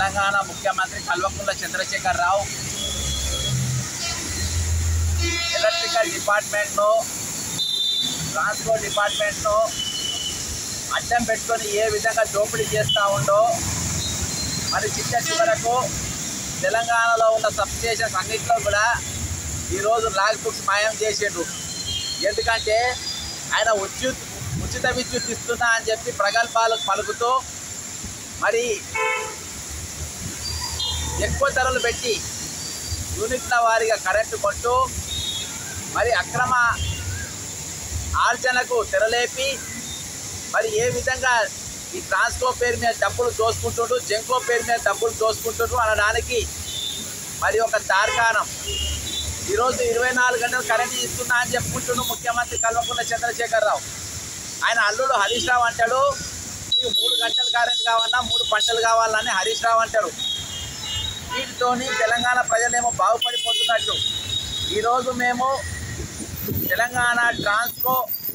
తెలంగాణ ముఖ్యమంత్రి కల్వకుంట్ల చంద్రశేఖర్ రావు ఎలక్ట్రికల్ డిపార్ట్మెంట్ను ట్రాన్స్పోర్ట్ డిపార్ట్మెంట్ను అడ్డం పెట్టుకొని ఏ విధంగా దోపిడీ చేస్తూ ఉండో మరి చిట్ట చివరకు తెలంగాణలో ఉన్న సబ్ స్టేషన్స్ అన్నింటిలో కూడా ఈరోజు లాగ్ బుక్స్ మాయం చేసిండు ఎందుకంటే ఆయన ఉచిత ఉచిత విద్యుత్ ఇస్తున్నా అని చెప్పి ప్రగల్భాలు పలుకుతూ మరి ఎక్కువ ధరలు పెట్టి యూనిట్ల వారీగా కరెంటు కొంటూ మరి అక్రమ ఆర్జనకు తెరలేపి మరి ఏ విధంగా ఈ ట్రాన్స్కో పేరు మీద డబ్బులు దోసుకుంటుండ్రు జెంకో పేరు మీద డబ్బులు దోసుకుంటుండ్రు అనడానికి మరి ఒక తార్కాణం ఈరోజు ఇరవై నాలుగు గంటలు కరెంట్ ఇస్తున్నా అని చెప్పుకుంటుండు ముఖ్యమంత్రి కల్వకుంట్ల చంద్రశేఖర్ రావు ఆయన అల్లుడు హరీష్ రావు అంటాడు నీకు మూడు గంటలు కరెంట్ కావాలన్నా మూడు పంటలు కావాలని హరీష్ రావు అంటాడు వీటితోని తెలంగాణ ప్రజలేమో బాగుపడిపోతున్నట్టు ఈరోజు మేము తెలంగాణ ట్రాన్స్కో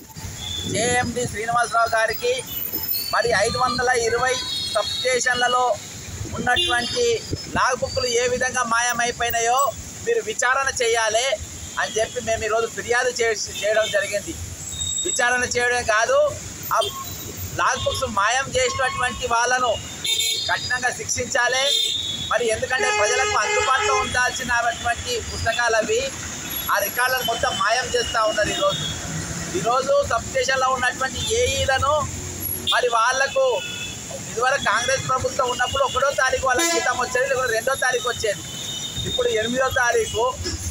జేఎండి శ్రీనివాసరావు గారికి మరి ఐదు వందల ఇరవై సబ్ స్టేషన్లలో ఉన్నటువంటి లాగ్ బుక్లు ఏ విధంగా మాయమైపోయినాయో మీరు విచారణ చేయాలి అని చెప్పి మేము ఈరోజు ఫిర్యాదు చేసి చేయడం జరిగింది విచారణ చేయడం కాదు ఆ లాగ్ బుక్స్ మాయం చేసినటువంటి వాళ్ళను కఠినంగా శిక్షించాలి మరి ఎందుకంటే ప్రజలకు అందుబాటులో ఉండాల్సినటువంటి పుస్తకాలు అవి ఆ రికార్డులను మొత్తం మాయం చేస్తూ ఉన్నారు ఈరోజు ఈరోజు సబ్ స్టేషన్లో ఉన్నటువంటి ఏఈలను మరి వాళ్లకు ఇదివరకు కాంగ్రెస్ ప్రభుత్వం ఉన్నప్పుడు ఒకటో తారీఖు వాళ్ళకి జీతం వచ్చేది లేకపోతే రెండో తారీఖు వచ్చేది ఇప్పుడు ఎనిమిదో తారీఖు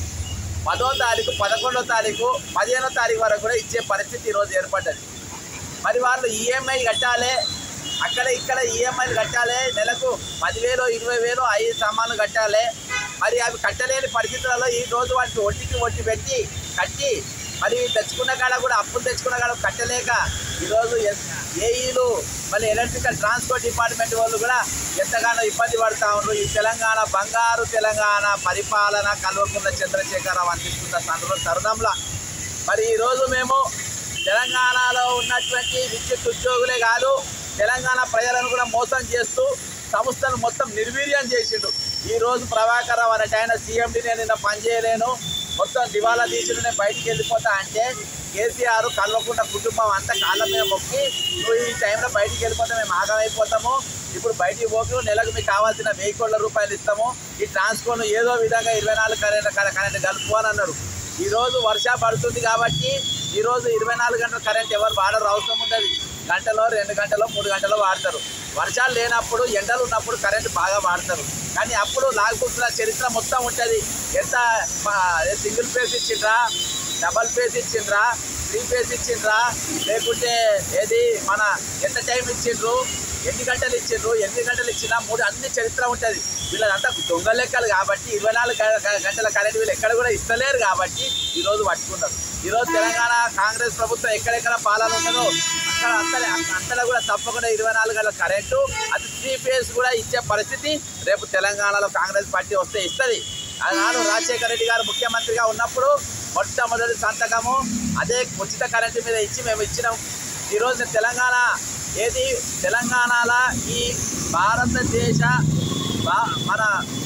పదో తారీఖు పదకొండో తారీఖు పదిహేనో తారీఖు వరకు కూడా ఇచ్చే పరిస్థితి ఈరోజు ఏర్పడ్డది మరి వాళ్ళు ఈఎంఐ కట్టాలి అక్కడ ఇక్కడ ఈఎంఐలు కట్టాలి నెలకు పదివేలు ఇరవై వేలు ఐదు సామాన్లు కట్టాలి మరి అవి కట్టలేని పరిస్థితులలో ఈ రోజు వాటికి వడ్డీకి వడ్డీ పెట్టి కట్టి మరి తెచ్చుకున్న కాడ కూడా అప్పులు తెచ్చుకున్న కాడ కట్టలేక ఈరోజు ఏఈలు మళ్ళీ ఎలక్ట్రికల్ ట్రాన్స్పోర్ట్ డిపార్ట్మెంట్ వాళ్ళు కూడా ఎంతగానో ఇబ్బంది పడుతూ ఉన్నారు ఈ తెలంగాణ బంగారు తెలంగాణ పరిపాలన కల్వకుంట్ల చంద్రశేఖరరావు అందిస్తున్న సందర్భ తరుణంలో మరి ఈరోజు మేము తెలంగాణలో ఉన్నటువంటి విద్యుత్ ఉద్యోగులే కాదు తెలంగాణ ప్రజలను కూడా మోసం చేస్తూ సంస్థను మొత్తం నిర్వీర్యం చేసిండు ఈ రోజు ప్రభాకర్ రావు అనే ఆయన సీఎండి నేను నిన్న పనిచేయలేను మొత్తం దివాలా తీసి నేను బయటికి వెళ్ళిపోతా అంటే కేసీఆర్ కల్వకుండా కుటుంబం అంతా కాళ్ళ మీద మొక్కి నువ్వు ఈ టైంలో బయటికి వెళ్ళిపోతే మేము ఆగమైపోతాము ఇప్పుడు బయటికి పోకు నెలకు మీకు కావాల్సిన వెయ్యి కోట్ల రూపాయలు ఇస్తాము ఈ ట్రాన్స్కోను ఏదో విధంగా ఇరవై నాలుగు కరెంట్ కరెంట్ కలుపు అని అన్నారు ఈ రోజు వర్ష పడుతుంది కాబట్టి ఈ రోజు ఇరవై నాలుగు గంటల కరెంట్ ఎవరు వాడరు అవసరం ఉంటుంది గంటలో రెండు గంటలో మూడు గంటలో వాడతారు వర్షాలు లేనప్పుడు ఎండలు ఉన్నప్పుడు కరెంట్ బాగా వాడతారు కానీ అప్పుడు లాగ్ బుక్స్ల చరిత్ర మొత్తం ఉంటుంది ఎంత సింగిల్ ఫేస్ ఇచ్చిండ్రా డబల్ ఫేస్ ఇచ్చిండ్రా త్రీ ఫేస్ ఇచ్చిండ్రా లేకుంటే ఏది మన ఎంత టైం ఇచ్చిండ్రు ఎన్ని గంటలు ఇచ్చిండ్రు ఎన్ని గంటలు ఇచ్చినా మూడు అన్ని చరిత్ర ఉంటుంది వీళ్ళదంతా దొంగ లెక్కలు కాబట్టి ఇరవై నాలుగు గ- గ- గంటల కరెంట్ వీళ్ళు ఎక్కడ కూడా ఇస్తలేరు కాబట్టి ఈరోజు పట్టుకున్నారు ఈరోజు తెలంగాణ కాంగ్రెస్ ప్రభుత్వం ఎక్కడెక్కడ పాలన ఉన్నదో అక్కడ అంతలే అంతలో కూడా తప్పకుండా ఇరవై నాలుగు గంటల కరెంటు అది త్రీ ఫేజ్ కూడా ఇచ్చే పరిస్థితి రేపు తెలంగాణలో కాంగ్రెస్ పార్టీ వస్తే ఇస్తుంది ఆనాడు రాజశేఖర రెడ్డి గారు ముఖ్యమంత్రిగా ఉన్నప్పుడు మొట్టమొదటి సంతకము అదే ఉచిత కరెంటు మీద ఇచ్చి మేము ఇచ్చినాం ఈరోజు తెలంగాణ ఏది తెలంగాణలో ఈ భారతదేశ భా- మన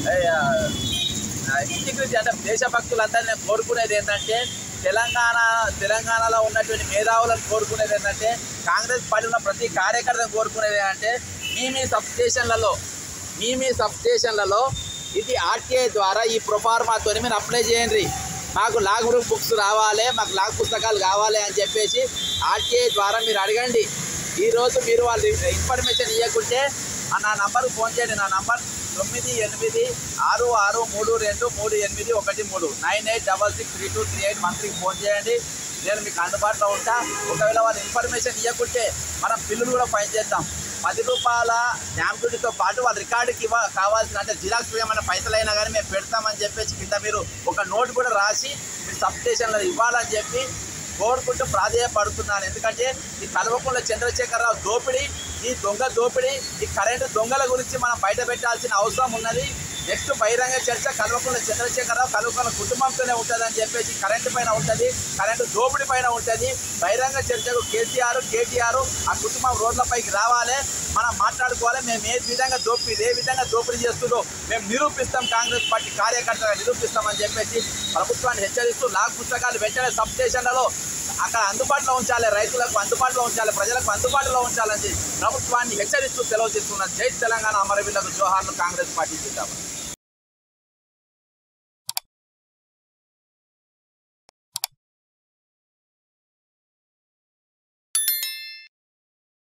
ఇంటిగ్రిటీ అంటే దేశభక్తులందరూ నేను కోరుకునేది ఏంటంటే తెలంగాణ తెలంగాణలో ఉన్నటువంటి మేధావులను కోరుకునేది ఏంటంటే కాంగ్రెస్ పార్టీ ఉన్న ప్రతి కార్యకర్తను కోరుకునేది ఏంటంటే మీ మీ సబ్ స్టేషన్లలో మీ మీ సబ్ స్టేషన్లలో ఇది ఆర్టీఐ ద్వారా ఈ ప్రొఫార్మాతో మీరు అప్లై చేయండి మాకు లాగ్ గ్రూప్ బుక్స్ రావాలి మాకు లాగ్ పుస్తకాలు కావాలి అని చెప్పేసి ఆర్టీఐ ద్వారా మీరు అడగండి ఈరోజు మీరు వాళ్ళు ఇన్ఫర్మేషన్ ఇవ్వకుంటే ఆ నా నంబర్కి ఫోన్ చేయండి నా నంబర్ తొమ్మిది ఎనిమిది ఆరు ఆరు మూడు రెండు మూడు ఎనిమిది ఒకటి మూడు nine eight double six three two three eight మంత్రికి ఫోన్ చేయండి నేను మీకు అందుబాటులో ఉంటా ఒకవేళ వాళ్ళు ఇన్ఫర్మేషన్ ఇవ్వకుంటే మనం బిల్లులు కూడా ఫైన్ చేద్దాం పది రూపాయల స్టాంప్ డ్యూటీతో పాటు వాళ్ళ రికార్డుకి ఇవ్వ కావాల్సిన అంటే జిరాక్స్ ఏమైనా పైసలు అయినా కానీ మేము పెడతామని చెప్పేసి కింద మీరు ఒక నోట్ కూడా రాసి మీరు సబ్ స్టేషన్లో ఇవ్వాలని చెప్పి కోరుకుంటూ ప్రాధేయపడుతున్నాను ఎందుకంటే ఈ కల్వకుంట్ల చంద్రశేఖరరావు దోపిడీ ఈ దొంగ దోపిడీ ఈ కరెంటు దొంగల గురించి మనం బయట పెట్టాల్సిన అవసరం ఉన్నది నెక్స్ట్ బహిరంగ చర్చ కల్వకుంట్ల చంద్రశేఖరరావు కల్వకుంట్ల కుటుంబంతోనే ఉంటుందని చెప్పేసి కరెంటు పైన ఉంటుంది కరెంటు దోపిడీ పైన ఉంటుంది బహిరంగ చర్చకు కేసీఆర్ కేటీఆర్ ఆ కుటుంబం రోడ్లపైకి రావాలి మనం మాట్లాడుకోవాలి మేము ఏ విధంగా దోపిడీ ఏ విధంగా దోపిడీ చేస్తుందో మేము నిరూపిస్తాం కాంగ్రెస్ పార్టీ కార్యకర్తగా నిరూపిస్తామని చెప్పేసి ప్రభుత్వాన్ని హెచ్చరిస్తూ లాక్ పుస్తకాలు వెంటనే సబ్ స్టేషన్లలో అక్కడ అందుబాటులో ఉంచాలి రైతులకు అందుబాటులో ఉంచాలి ప్రజలకు అందుబాటులో ఉంచాలని ప్రభుత్వాన్ని హెచ్చరిస్తూ సెలవు తీసుకున్న జై తెలంగాణ అమరవీరులకు జోహార్లు కాంగ్రెస్ పార్టీ చేద్దాం